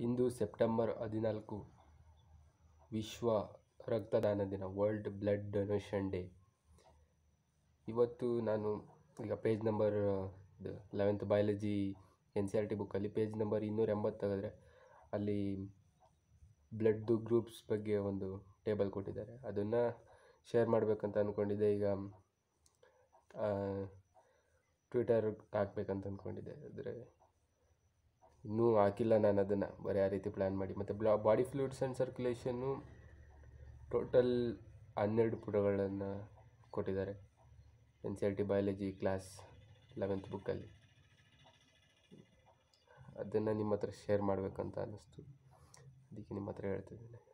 ಇಂದು September ಹದಿನಾಲ್ಕು ವಿಶ್ವ ರಕ್ತದಾನ ದಿನ ವರ್ಲ್ಡ್ ಬ್ಲಡ್ ಡೊನೇಷನ್ ಡೇ ಇವತ್ತು ನಾನು ಈಗ ಪೇಜ್ ನಂಬರ್ ಇದು eleventh biology N C R T ಬುಕ್ಕಲ್ಲಿ ಪೇಜ್ ನಂಬರ್ ಇನ್ನೂರ ಎಂಬತ್ತು ತೆಗೆದ್ರೆ ಅಲ್ಲಿ ಬ್ಲಡ್ಡು ಗ್ರೂಪ್ಸ್ ಬಗ್ಗೆ ಒಂದು ಟೇಬಲ್ ಕೊಟ್ಟಿದ್ದಾರೆ ಅದನ್ನು ಶೇರ್ ಮಾಡಬೇಕಂತ ಅಂದ್ಕೊಂಡಿದ್ದೆ ಈಗ ಟ್ವಿಟರ್ ಹಾಕ್ಬೇಕಂತ ಅಂದ್ಕೊಂಡಿದ್ದೆ ಆದರೆ ಇನ್ನೂ ಹಾಕಿಲ್ಲ ನಾನು ಅದನ್ನು ಬರೀ ಆ ರೀತಿ ಪ್ಲ್ಯಾನ್ ಮಾಡಿ ಮತ್ತು ಬ್ಲಾ ಬಾಡಿ ಫ್ಲೂಯಿಡ್ಸ್ ಆ್ಯಂಡ್ ಸರ್ಕ್ಯುಲೇಷನ್ನು ಟೋಟಲ್ ಹನ್ನೆರಡು ಪುಟಗಳನ್ನು ಕೊಟ್ಟಿದ್ದಾರೆ N C R T biology class eleventh ಬುಕ್ಕಲ್ಲಿ ಅದನ್ನು ನಿಮ್ಮ ಹತ್ರ ಶೇರ್ ಮಾಡಬೇಕಂತ ಅನ್ನಿಸ್ತು ಅದಕ್ಕೆ ನಿಮ್ಮ ಹತ್ರ ಹೇಳ್ತಿದ್ದೀನಿ